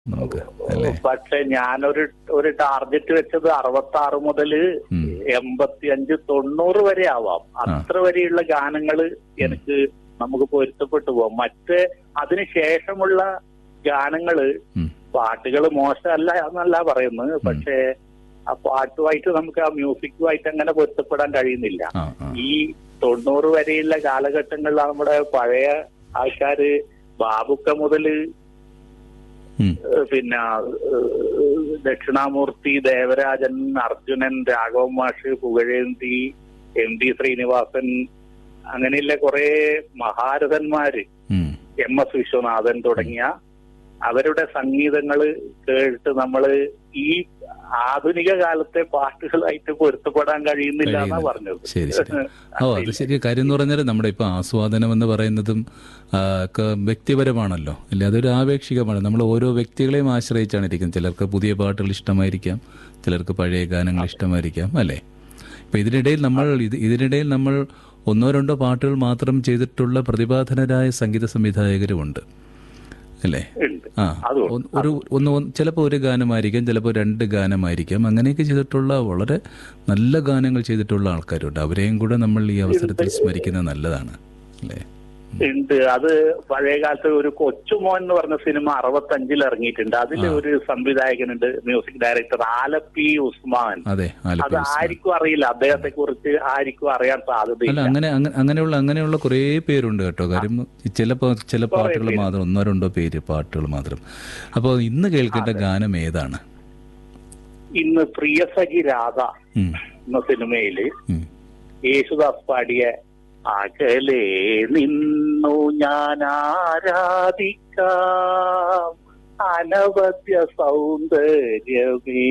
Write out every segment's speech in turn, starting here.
നമുക്ക് അല്ലേ പക്ഷെ ഞാനൊരു ഒരു ടാർഗറ്റ് വെച്ചത് അറുപത്തി ആറ് മുതൽ ഉം. എൺപത്തി അഞ്ച് തൊണ്ണൂറ് വരെ ആവാം അത്ര വരെയുള്ള ഗാനങ്ങള് എനിക്ക് നമുക്ക് പൊരുത്തപ്പെട്ടു പോവാം മറ്റ് അതിന് ശേഷമുള്ള ഗാനങ്ങള് ഉം. പാട്ടുകൾ മോശമല്ല എന്നല്ല പറയുന്നത് പക്ഷേ ആ പാട്ടുമായിട്ട് നമുക്ക് ആ മ്യൂസിക്കുമായിട്ട് അങ്ങനെ പൊരുത്തപ്പെടാൻ കഴിയുന്നില്ല ആ ആ ഈ തൊണ്ണൂറ് വരെയുള്ള കാലഘട്ടങ്ങളിൽ നമ്മുടെ പഴയ ആൾക്കാര് ബാബുക്ക മുതല് ഉം. ഏഹ് പിന്നെ ഏഹ് ദക്ഷിണാമൂർത്തി ദേവരാജൻ അർജുനൻ രാഘവൻ മാഷ് പുകഴേന്തി എം ടി ശ്രീനിവാസൻ അങ്ങനെയുള്ള കുറെ മഹാരഥന്മാര് ഉം. എം എസ് വിശ്വനാഥൻ തുടങ്ങിയ അവരുടെ സംഗീതങ്ങൾ കേട്ട് നമ്മള് ഈ ആധുനിക കാലത്തെ പാട്ടുകളായിട്ട് പൊരുത്തപ്പെടാൻ കഴിയുന്നില്ല എന്നാ കഴിയുന്നില്ല. പറഞ്ഞത് ശരി ശരി ഓ അത് ശരി കാര്യം എന്ന് പറഞ്ഞാൽ നമ്മുടെ ഇപ്പോൾ ആസ്വാദനം എന്ന് പറയുന്നതും ആ, ഒക്കെ വ്യക്തിപരമാണല്ലോ അല്ലെ അതൊരു ആപേക്ഷികമാണ് നമ്മൾ ഓരോ വ്യക്തികളെയും ആശ്രയിച്ചാണ് ഇരിക്കുന്നത് ചിലർക്ക് പുതിയ പാട്ടുകൾ ഇഷ്ടമായിരിക്കാം ചിലർക്ക് പഴയ ഗാനങ്ങൾ ഇഷ്ടമായിരിക്കാം അല്ലേ ഇപ്പം ഇതിനിടയിൽ നമ്മൾ ഇത് ഇതിനിടയിൽ നമ്മൾ ഒന്നോ രണ്ടോ പാട്ടുകൾ മാത്രം ചെയ്തിട്ടുള്ള പ്രതിഭാധനരായ സംഗീത സംവിധായകരുമുണ്ട് അല്ലേ ഉണ്ട് ആ അതും ഒന്ന് ഒരു ഒന്ന് ചിലപ്പോൾ ഒരു ഗാനമായിരിക്കാം ചിലപ്പോൾ രണ്ട് ഗാനമായിരിക്കാം അങ്ങനെയൊക്കെ ചെയ്തിട്ടുള്ള വളരെ നല്ല ഗാനങ്ങൾ ചെയ്തിട്ടുള്ള ആൾക്കാരുണ്ട് അവരെയും കൂടെ നമ്മൾ ഈ അവസരത്തിൽ സ്മരിക്കുന്നത് നല്ലതാണ് അല്ലേ ഉണ്ട് അത് പഴയ കാലത്ത് ഒരു കൊച്ചുമോൻ എന്ന് പറഞ്ഞ സിനിമ അറുപത്തഞ്ചിൽ ഇറങ്ങിയിട്ടുണ്ട് അതിൽ ഒരു സംവിധായകനുണ്ട് മ്യൂസിക് ഡയറക്ടർ ആലപ്പി ഉസ്മാൻ അതെ അത് ആലപ്പി ഉസ്മാൻ. ആർക്കും അറിയില്ല അദ്ദേഹത്തെ കുറിച്ച് ആർക്കും അറിയാൻ അല്ല സാധ്യതയില്ല അങ്ങനെ അങ്ങ- അങ്ങനെയുള്ള അങ്ങനെയുള്ള കുറേ പേരുണ്ട് കേട്ടോ കാര്യം ചിലപ്പോൾ ചില പാട്ടുകൾ മാത്രം ഒന്നോ രണ്ടോ പേര് പാട്ടുകൾ മാത്രം അപ്പോൾ ഇന്ന് കേൾക്കേണ്ട ഗാനം ഏതാണ് ഇന്ന് പ്രിയസഖി രാധ ഉം, എന്ന സിനിമയില് ഉം. യേശുദാസ് പാടിയ അകലെ നിന്നു ഞാൻ ആരാധിക്കാം അനവധ്യ സൗന്ദര്യമേ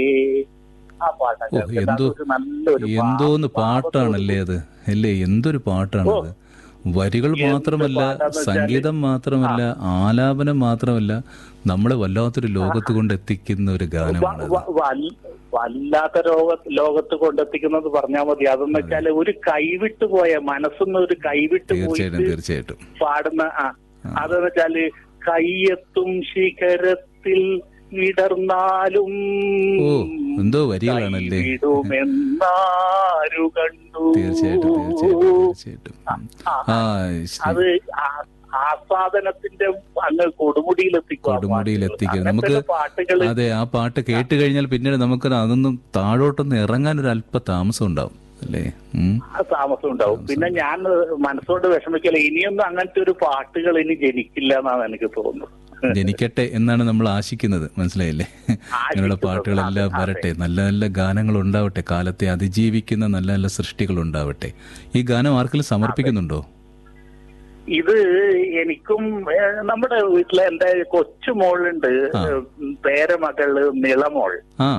ആ പാട്ടൊക്കെ ഓ, എന്തോ അതൊരു നല്ലൊരു എന്തോന്ന് പാ- പാട്ടാണല്ലേ അത് അല്ലേ എന്തൊരു പാട്ടാണത് വരികൾ മാത്രമല്ല പാട്ടാന്ന് സംഗീതം മാത്രമല്ല ആലാപനം മാത്രമല്ല നമ്മളെ വല്ലാത്തൊരു ലോകത്ത് കൊണ്ട് എത്തിക്കുന്ന ഒരു ഗാനമാണ് വ- വ- വല്ലാത്ത ലോക ലോകത്ത് കൊണ്ടെത്തിക്കുന്നത് പറഞ്ഞാൽ മതി അതെന്ന് വെച്ചാല് ഒരു കൈവിട്ടു പോയ മനസ്സൊന്ന് ഒരു കൈവിട്ടു തീർച്ചയായിട്ടും പോയിട്ട് തീർച്ചയായിട്ടും പാടുന്ന ആ അതെന്ന് വെച്ചാല് കയ്യെത്തും ശിഖരത്തിൽ വിടർന്നാലും ഓ എന്തോ വരികളാണല്ലേ വിടുമെന്നാരു കണ്ടു തീർച്ചയായിട്ടും തീർച്ചയായിട്ടും തീർച്ചയായിട്ടും ഉം. ആ ശരി അത് ആ- ആസ്വാദനത്തിന്റെ അങ്ങ് കൊടുമുടിയിലെത്തിക്കും ആ കൊടുമുടിയിൽ പാട്ടുകൾ. എത്തിക്കും അങ്ങനത്തെ നമുക്ക് പാട്ടുകൾ അതെ ആ പാട്ട് കേട്ട് കഴിഞ്ഞാൽ പിന്നീട് നമുക്ക് അതൊന്നും താഴോട്ടൊന്ന് ഇറങ്ങാൻ ഒരു അല്പ താമസം ഉണ്ടാവും അല്ലേ ഉം. താമസം ഉണ്ടാവും പിന്നെ ഞാൻ മനസ്സോട് വിഷമിക്കല ഇനിയൊന്നും അങ്ങനത്തെ ഒരു പാട്ടുകൾ ഇനി ജനിക്കില്ല എന്നാണ് എനിക്ക് തോന്നുന്നത് ജനിക്കട്ടെ എന്നാണ് നമ്മൾ ആശിക്കുന്നത് മനസ്സിലായില്ലേ അങ്ങനെയുള്ള പാട്ടുകളെല്ലാം വരട്ടെ നല്ല നല്ല ഗാനങ്ങൾ ഉണ്ടാവട്ടെ കാലത്തെ അതിജീവിക്കുന്ന നല്ല നല്ല സൃഷ്ടികൾ ഉണ്ടാവട്ടെ ഈ ഗാനം ആർക്കെങ്കിലും സമർപ്പിക്കുന്നുണ്ടോ ഇത് എനിക്കും ഏഹ്, നമ്മുടെ വീട്ടിലെ എന്റെ കൊച്ചു മോളുണ്ട് ആ. ഏഹ്, പേരമകള് നിളമോൾ ആ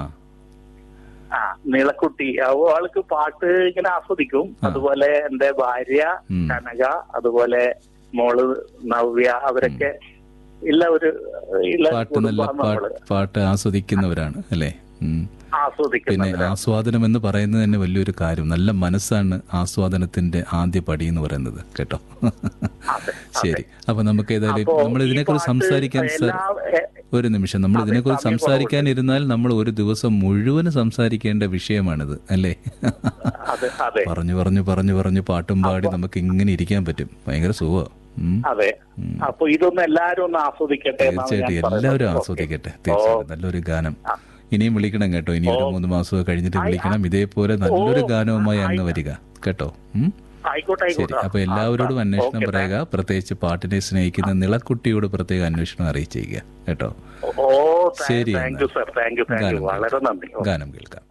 ആ നിളക്കുട്ടി അവ- അവൾക്ക് പാട്ട് ഇങ്ങനെ ആസ്വദിക്കും അതുപോലെ എന്റെ ഭാര്യ ഉം. കനക അതുപോലെ മോള് നവ്യ അവരൊക്കെ ഇല്ല ഒരു ഇല്ല പാട്ട് നല്ല കുടുംബം നമ്മള് പാട്ട് പാട്ട് ആസ്വദിക്കുന്നവരാണ് അല്ലേ ഉം. പിന്നെ ആസ്വദിക്കുന്നത് ആസ്വാദനം എന്ന് പറയുന്നത് തന്നെ വലിയൊരു കാര്യം നല്ല മനസ്സാണ് ആസ്വാദനത്തിന്റെ ആദ്യ പടി എന്ന് പറയുന്നത് കേട്ടോ അതെ, ശരി അപ്പൊ നമുക്ക് ഏതായാലും അപ്പോ നമ്മൾ ഈ ഇതിനെക്കുറിച്ച് പാട്ട് സംസാരിക്കാൻ സാർ എല്ലാ എ- ഒരു നിമിഷം നമ്മൾ ഇതിനെക്കുറിച്ച് സമയം സംസാരിക്കാൻ ഇരുന്നാൽ നമ്മൾ ഒരു ദിവസം മുഴുവൻ സംസാരിക്കേണ്ട വിഷയമാണിത് അല്ലേ അതെ അതെ പറഞ്ഞു പറഞ്ഞു പറഞ്ഞു പറഞ്ഞു പാട്ടും പാടി നമുക്ക് ഇങ്ങനെ ഇരിക്കാൻ പറ്റും ഭയങ്കര സുഖം അതെ അപ്പൊ ഇതൊന്ന് എല്ലാരും ഒന്ന് ആസ്വദിക്കട്ടെ എന്നാണ് ഞാൻ തീർച്ചയായിട്ടും പറയുന്നത്. എല്ലാവരും ഓക്കേ. ആസ്വദിക്കട്ടെ തീർച്ചയായിട്ടും നല്ലൊരു ഗാനം ഇനിയും വിളിക്കണം കേട്ടോ ഇനി ഒരു മൂന്ന് മാസമൊക്കെ കഴിഞ്ഞിട്ട് വിളിക്കണം ഇതേപോലെ നല്ലൊരു ഗാനവുമായി അങ്ങ് വരിക കേട്ടോ ഉം? ആയിക്കോട്ടെ ശരി ആയിക്കോട്ടെ അപ്പൊ എല്ലാവരോടും അന്വേഷണം പറയുക പ്രത്യേകിച്ച് പാട്ടിനെ സ്നേഹിക്കുന്ന നിളക്കുട്ടിയോട് പ്രത്യേക അന്വേഷണം അറിയിച്ചേക്കുക കേട്ടോ ഓ ശരി thank you sir thank you thank you ഗാനം വളരെ നന്ദി ഗാനം കേൾക്കാം